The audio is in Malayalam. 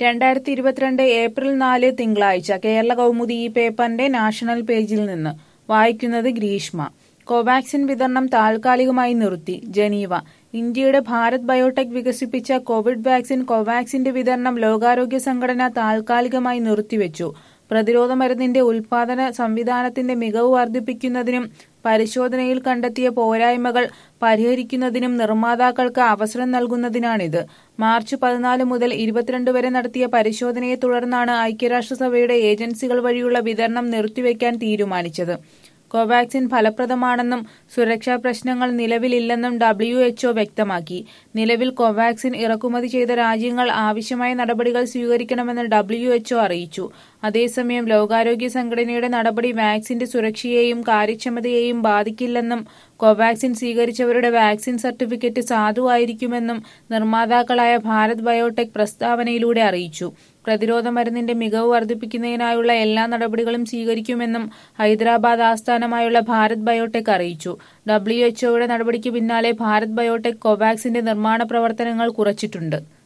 രണ്ടായിരത്തി ഇരുപത്തിരണ്ട് ഏപ്രിൽ നാല് തിങ്കളാഴ്ച കേരള കൗമുദി ഈ പേപ്പറിന്റെ നാഷണൽ പേജിൽ നിന്ന് വായിക്കുന്നത് ഗ്രീഷ്മ കോവാക്സിൻ വിതരണം താൽക്കാലികമായി നിർത്തി ജനീവ ഇന്ത്യയുടെ ഭാരത് ബയോടെക് വികസിപ്പിച്ച കോവിഡ് വാക്സിൻ കോവാക്സിന്റെ വിതരണം ലോകാരോഗ്യ സംഘടന താൽക്കാലികമായി നിർത്തിവെച്ചു പ്രതിരോധ മരുന്നിന്റെ ഉൽപാദന സംവിധാനത്തിന്റെ മികവ് വർദ്ധിപ്പിക്കുന്നതിനും പരിശോധനയിൽ കണ്ടെത്തിയ പോരായ്മകൾ പരിഹരിക്കുന്നതിനും നിർമ്മാതാക്കൾക്ക് അവസരം നൽകുന്നതിനാണിത് മാർച്ച് പതിനാല് മുതൽ ഇരുപത്തിരണ്ട് വരെ നടത്തിയ പരിശോധനയെ തുടർന്നാണ് ഐക്യരാഷ്ട്രസഭയുടെ ഏജൻസികൾ വഴിയുള്ള വിതരണം നിർത്തിവെക്കാൻ തീരുമാനിച്ചത് കോവാക്സിൻ ഫലപ്രദമാണെന്നും സുരക്ഷാ പ്രശ്നങ്ങൾ നിലവിലില്ലെന്നും ഡബ്ല്യു എച്ച്ഒ വ്യക്തമാക്കി നിലവിൽ കോവാക്സിൻ ഇറക്കുമതി ചെയ്ത രാജ്യങ്ങൾ ആവശ്യമായ നടപടികൾ സ്വീകരിക്കണമെന്ന് ഡബ്ല്യു എച്ച്ഒ അറിയിച്ചു അതേസമയം ലോകാരോഗ്യ സംഘടനയുടെ നടപടി വാക്സിന്റെ സുരക്ഷയെയും കാര്യക്ഷമതയെയും ബാധിക്കില്ലെന്നും കോവാക്സിൻ സ്വീകരിച്ചവരുടെ വാക്സിൻ സർട്ടിഫിക്കറ്റ് സാധുവായിരിക്കുമെന്നും നിർമ്മാതാക്കളായ ഭാരത് ബയോടെക് പ്രസ്താവനയിലൂടെ അറിയിച്ചു പ്രതിരോധ മരുന്നിന്റെ മികവ് വർദ്ധിപ്പിക്കുന്നതിനായുള്ള എല്ലാ നടപടികളും സ്വീകരിക്കുമെന്നും ഹൈദരാബാദ് ആസ്ഥാനമായുള്ള ഭാരത് ബയോടെക് അറിയിച്ചു ഡബ്ല്യു എച്ച്ഒയുടെ നടപടിക്ക് പിന്നാലെ ഭാരത് ബയോടെക് കോവാക്സിന്റെ നിർമ്മാണ പ്രവർത്തനങ്ങൾ കുറച്ചിട്ടുണ്ട്